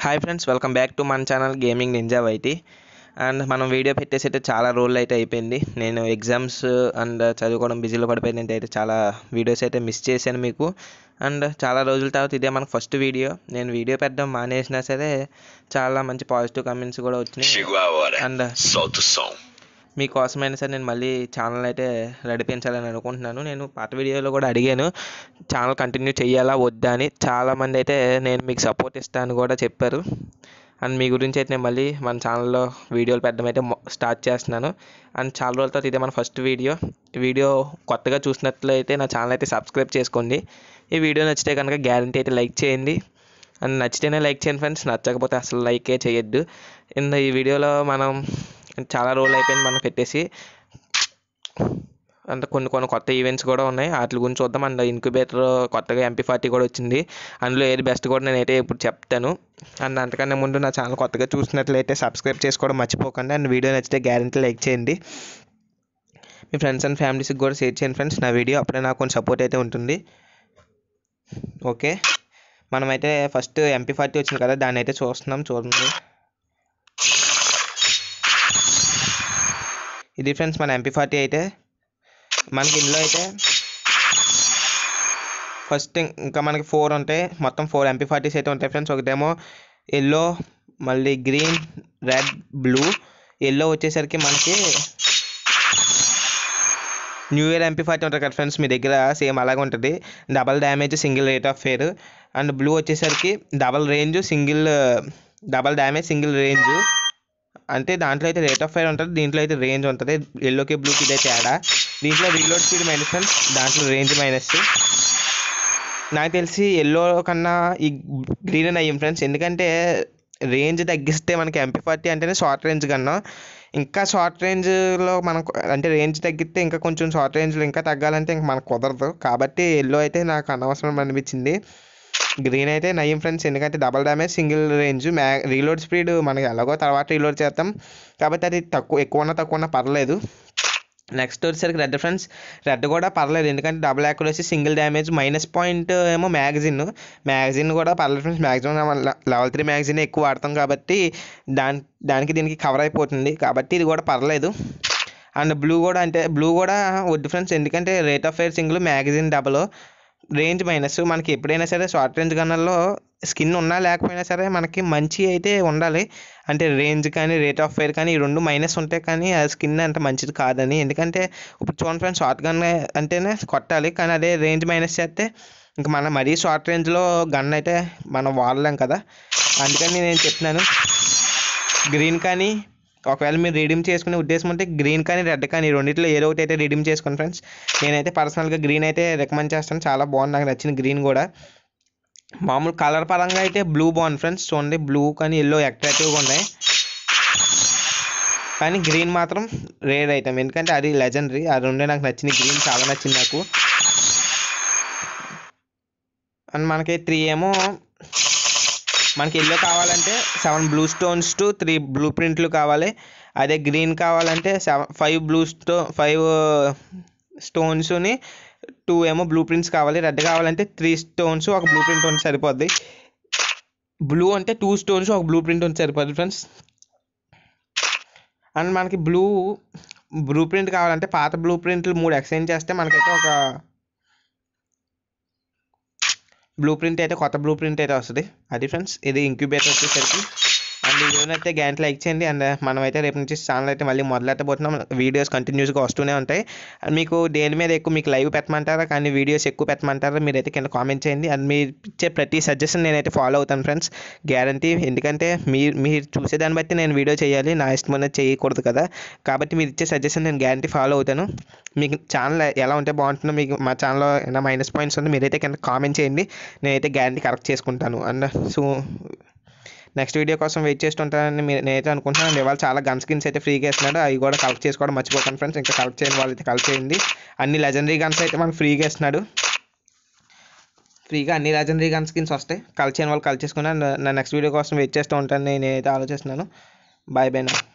Hi friends welcome back to మన channel gaming ninja YT and మనం video పెట్టేసి అయితే చాలా రోజులు అయితే అయిపోయింది నేను ఎగ్జామ్స్ అండ్ చదువుకోవడం బిజీలో పడిపోయింది అయితే చాలా వీడియోస్ అయితే మిస్ చేశాను మీకు అండ్ చాలా రోజుల తర్వాత ఇదే మనకు ఫస్ట్ వీడియో నేను వీడియో పెట్టడం మానేసినా సరే చాలా మంచి పాజిటివ్ కామెంట్స్ కూడా వచ్చినాయి Chegou a hora. And Solta o som. మీకోసమైనా సరే నేను మళ్ళీ ఛానల్ అయితే నడిపించాలని అనుకుంటున్నాను నేను పాత వీడియోలో కూడా అడిగాను ఛానల్ కంటిన్యూ చేయాలా వద్దా అని చాలామంది అయితే నేను మీకు సపోర్ట్ ఇస్తాను కూడా చెప్పారు అండ్ మీ గురించి అయితే నేను మళ్ళీ మన ఛానల్లో వీడియోలు పెట్టడం అయితే మొ- స్టార్ట్ చేస్తున్నాను అండ్ చాలా రోజుల తర్వాత ఇదే మన ఫస్ట్ వీడియో వీడియో కొత్తగా చూసినట్లయితే నా ఛానల్ అయితే సబ్స్క్రైబ్ చేసుకోండి ఈ వీడియో నచ్చితే కనుక గ్యారంటీ అయితే లైక్ చేయండి అండ్ నచ్చితేనే లైక్ చేయండి ఫ్రెండ్స్ నచ్చకపోతే అసలు లైకే చేయొద్దు ఇంద ఈ వీడియోలో మనం చాలా రోజులు అయిపోయింది మనం పెట్టేసి అంటే కొన్ని కొన్ని కొత్త ఈవెంట్స్ కూడా ఉన్నాయి వాటి గురించి చూద్దాం అండ్ ఇంక్యుబేటర్ కొత్తగా ఎంపీ ఫార్టీ కూడా వచ్చింది అందులో ఏది బెస్ట్ కూడా నేనైతే ఇప్పుడు చెప్తాను అండ్ అంతకన్నా ముందు నా ఛానల్ కొత్తగా చూసినట్లయితే సబ్స్క్రైబ్ చేసుకోవడం మర్చిపోకండి అండ్ వీడియో నచ్చితే గ్యారంటీ లైక్ చేయండి మీ ఫ్రెండ్స్ అండ్ ఫ్యామిలీస్కి కూడా షేర్ చేయండి ఫ్రెండ్స్ నా వీడియో అప్పుడే నాకు కొంచెం సపోర్ట్ అయితే ఉంటుంది ఓకే మనమైతే ఫస్ట్ ఎంపీ ఫార్టీ వచ్చింది కదా దాన్ని అయితే చూస్తున్నాం చూడండి ఇది ఫ్రెండ్స్ మన ఎంపీ ఫార్టీ అయితే మనకి ఇందులో అయితే ఫస్ట్ ఇంకా మనకి ఫోర్ ఉంటాయి మొత్తం ఫోర్ ఎంపీ ఫార్టీస్ అయితే ఉంటాయి ఫ్రెండ్స్ ఒకటేమో ఎల్లో మళ్ళీ గ్రీన్ రెడ్ బ్లూ ఎల్లో వచ్చేసరికి మనకి న్యూ ఇయర్ ఎంపీ ఫార్టీ ఉంటుంది కదా ఫ్రెండ్స్ మీ దగ్గర సేమ్ అలాగే ఉంటుంది double damage single rate of fire and blue వచ్చేసరికి double range single double damage single range అంటే దాంట్లో అయితే రేట్ ఆఫ్ ఫైర్ ఉంటుంది దీంట్లో అయితే రేంజ్ ఉంటుంది ఎల్లోకి బ్లూకి ఇదే తేడా దీంట్లో రీలోడ్ స్పీడ్ మైనస్ ఫ్రెండ్స్ దాంట్లో రేంజ్ మైనస్ నాకు తెలిసి ఎల్లో కన్నా ఈ గ్రీన్ అని అయ్యింది ఫ్రెండ్స్ ఎందుకంటే రేంజ్ తగ్గిస్తే మనకి ఎంపీ ఫార్టీ అంటేనే షార్ట్ రేంజ్ కన్నా ఇంకా షార్ట్ రేంజ్లో మనకు అంటే రేంజ్ తగ్గితే ఇంకా కొంచెం షార్ట్ రేంజ్లో ఇంకా తగ్గాలంటే ఇంకా మనకు కుదరదు కాబట్టి ఎల్లో అయితే నాకు అనవసరం అనిపించింది గ్రీన్ అయితే నయ్యం ఫ్రెండ్స్ ఎందుకంటే డబల్ డ్యామేజ్ సింగిల్ రేంజ్ మ్యా రీలోడ్ స్పీడ్ మనకి ఎలాగో తర్వాత రీలోడ్ చేస్తాం కాబట్టి అది తక్కువ ఎక్కువ ఉన్నా తక్కువ ఉన్నా పర్లేదు నెక్స్ట్ వచ్చేసరికి రెడ్ ఫ్రెండ్స్ రెడ్ కూడా పర్లేదు ఎందుకంటే double accuracy single damage minus point ఏమో మ్యాగజిన్ మ్యాగజిన్ కూడా పర్లేదు friends maximum level three magazine ఎక్కువ వాడతాం కాబట్టి దాని దానికి దీనికి కవర్ అయిపోతుంది కాబట్టి ఇది కూడా పర్లేదు అండ్ బ్లూ కూడా అంటే బ్లూ కూడా వద్దు ఫ్రెండ్స్ ఎందుకంటే rate of fire single magazine double range minus మనకి ఎప్పుడైనా సరే షార్ట్ రేంజ్ గన్నుల్లో స్కిన్ ఉన్నా లేకపోయినా సరే మనకి మంచి అయితే ఉండాలి అంటే రేంజ్ కానీ రేట్ ఆఫ్ ఫైర్ కానీ ఈ రెండు మైనస్ ఉంటాయి కానీ ఆ స్కిన్ అంత మంచిది కాదని ఎందుకంటే ఇప్పుడు చూడండి ఫ్రెండ్స్ షార్ట్ గన్ అంటేనే కొట్టాలి కానీ అదే రేంజ్ మైనస్ చేస్తే ఇంకా మనం మరీ షార్ట్ రేంజ్లో గన్ అయితే మనం వాడలేం కదా అందుకని నేను చెప్తున్నాను గ్రీన్ కానీ ఒకవేళ మీరు రిడీమ్ చేసుకునే ఉద్దేశం ఉంటే గ్రీన్ కానీ రెడ్ కానీ ఈ రెండిట్లో ఏదో ఒకటి అయితే రిడీమ్ చేసుకోండి ఫ్రెండ్స్ నేనైతే పర్సనల్గా గ్రీన్ అయితే రికమెండ్ చేస్తాను చాలా బాగుంది నాకు నచ్చిన గ్రీన్ కూడా మామూలు కలర్ పరంగా అయితే బ్లూ బాగుంది ఫ్రెండ్స్ చూడండి బ్లూ కానీ ఎల్లో అట్రాక్టివ్గా ఉన్నాయి కానీ గ్రీన్ మాత్రం రేర్ ఐటమ్ ఎందుకంటే అది లెజెండరీ అది ఉండే నాకు నచ్చింది గ్రీన్ చాలా నచ్చింది నాకు అండ్ మనకి త్రీ ఏమో మనకి ఎల్లో కావాలంటే seven blue stones two three blue ప్రింట్లు కావాలి అదే గ్రీన్ కావాలంటే సెవెన్ ఫైవ్ బ్లూ స్టో ఫైవ్ స్టోన్స్ని టూ ఏమో బ్లూ ప్రింట్స్ కావాలి రెడ్ కావాలంటే త్రీ స్టోన్స్ ఒక బ్లూ ప్రింట్ ఉంటే సరిపోద్ది బ్లూ అంటే టూ స్టోన్స్ ఒక బ్లూ ప్రింట్ ఉంటే సరిపోద్ది ఫ్రెండ్స్ అండ్ మనకి బ్లూ బ్లూ ప్రింట్ కావాలంటే పాత బ్లూ ప్రింట్లు మూడు ఎక్స్చేంజ్ చేస్తే మనకైతే ఒక బ్లూ ప్రింట్ అయితే కొత్త బ్లూ ప్రింట్ అయితే వస్తుంది అది ఫ్రెండ్స్ ఇది ఇంక్యుబేటర్ వచ్చేసరికి అండ్ ఈ వీడియోని అయితే గ్యాంట్ లైక్ చేయండి అండ్ మనమైతే రేపు నుంచి ఛానల్ అయితే మళ్ళీ మొదలెట్టబోతున్నాం వీడియోస్ కంటిన్యూస్గా వస్తూనే ఉంటాయి అండ్ మీకు దేని మీద ఎక్కువ మీకు లైవ్ పెట్టమంటారా కానీ వీడియోస్ ఎక్కువ పెట్టమంటారా మీరైతే కింద కామెంట్ చేయండి అండ్ మీరు ఇచ్చే ప్రతి సజెషన్ నేనైతే ఫాలో అవుతాను ఫ్రెండ్స్ గ్యారంటీ ఎందుకంటే మీరు మీరు చూసేదాన్ని బట్టి నేను వీడియో చేయాలి నా ఇష్టం అనేది చేయకూడదు కదా కాబట్టి మీరు ఇచ్చే సజెషన్ నేను గ్యారంటీ ఫాలో అవుతాను మీకు ఛానల్ ఎలా ఉంటే బాగుంటుందో మీకు మా ఛానల్లో ఏమైనా మైనస్ పాయింట్స్ ఉంటే మీరైతే కింద కామెంట్ చేయండి నేనైతే గ్యారంటీ కరెక్ట్ చేసుకుంటాను అండ్ సో నెక్స్ట్ వీడియో కోసం వెయిట్ చేస్తుంటానని మీరు నేనైతే అనుకుంటున్నాను ఇవాళ చాలా గన్ స్కిన్స్ అయితే ఫ్రీగా ఇస్తున్నాడు అవి కూడా కలెక్ట్ చేసుకోవడం మర్చిపోకండి ఫ్రెండ్స్ ఇంకా కలెక్ట్ చేయని వాళ్ళు అయితే కలెక్ట్ చేయండి అన్ని లెజెండరీ గన్స్ అయితే మనకు ఫ్రీగా ఇస్తున్నాడు ఫ్రీగా అన్ని లెజెండరీ గన్ స్కిన్స్ వస్తాయి కలెక్ట్ చేయని వాళ్ళు కలెక్ట్ చేసుకున్నాను నా నెక్స్ట్ వీడియో కోసం వెయిట్ చేస్తూ ఉంటాను నేనైతే ఆలోచిస్తున్నాను బాయ్ బాయ్ నా